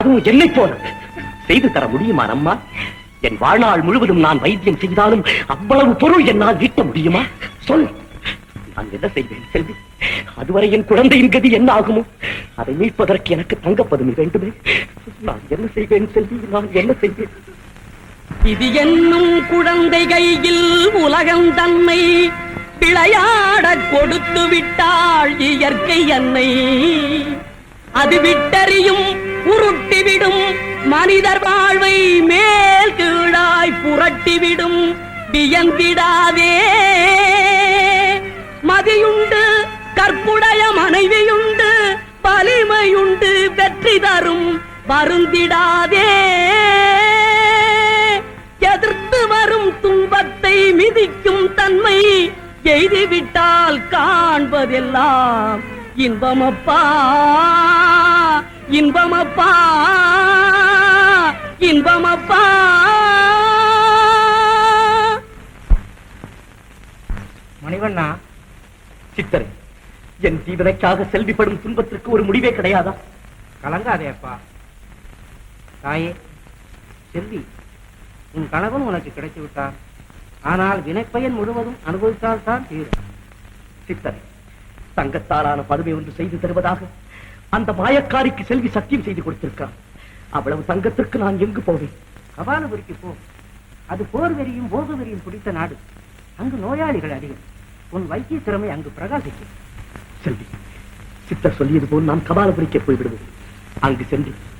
அதுவும் என்னை போல செய்து தர முடியுமா அம்மா என் வாழ்நாள் முழுவதும் நான் வைத்தியம் செய்தாலும் அவ்வளவு பொருள் என்னால் ஈட்ட முடியுமா சொல் நான் என்ன செய்வேன் செல்வி அதுவரை என் குழந்தையின் கதி என்ன ஆகுமோ அதை மீட்பதற்கு எனக்கு தங்கப்பதுமை வேண்டுமே நான் என்ன செய்வேன் செல்வி நான் என்ன செய்வேன் இது என்னும் குழந்தை கையில் உலகம் தன்னை விளையாடக் கொடுத்து விட்டாள் இயற்கை அன்னை அது விட்டறியும் உருட்டிவிடும் மனிதர் வாழ்வை மேல் கீழாய் புரட்டிவிடும் வியந்திடாதே மதியுண்டு கற்புடைய மனைவியுண்டு வலிமையுண்டு வெற்றி தரும் வருந்திடாதே எதிர்த்து வரும் துன்பத்தை மிதிக்கும் தன்மை எய்துவிட்டால் காண்பதெல்லாம் இன்பமப்பா இன்பமப்பா இன்பமப்பா மணிவண்ணா சித்தரை என் ஜீவனைக்காக செல்விப்படும் துன்பத்திற்கு ஒரு முடிவே கிடையாதா கலங்காதே அப்பா தாயே செல்வி உன் கணவன் உனக்கு கிடைத்து விட்டார் ஆனால் வினைப்பயன் முழுவதும் அனுபவித்தால் தான் தீரும் சித்தரை தங்கத்தாலான பதுமை ஒன்று செய்து தருவதாக அந்த மாயக்காரிக்கு செல்வி சத்தியம் செய்து கொடுத்திருக்கிறான் அவ்வளவு தங்கத்திற்கு நான் எங்கு போவேன் கபாலபுரிக்கு போ அது போர் வெறியும் போக வெறியும் பிடித்த நாடு அங்கு நோயாளிகள் அதிகம் உன் வைத்திய திறமை அங்கு பிரகாசிக்கும் செல்வி சித்தர் சொல்லியது போல் நான் கபாலபுரிக்க போய்விடுவேன் அங்கு சென்று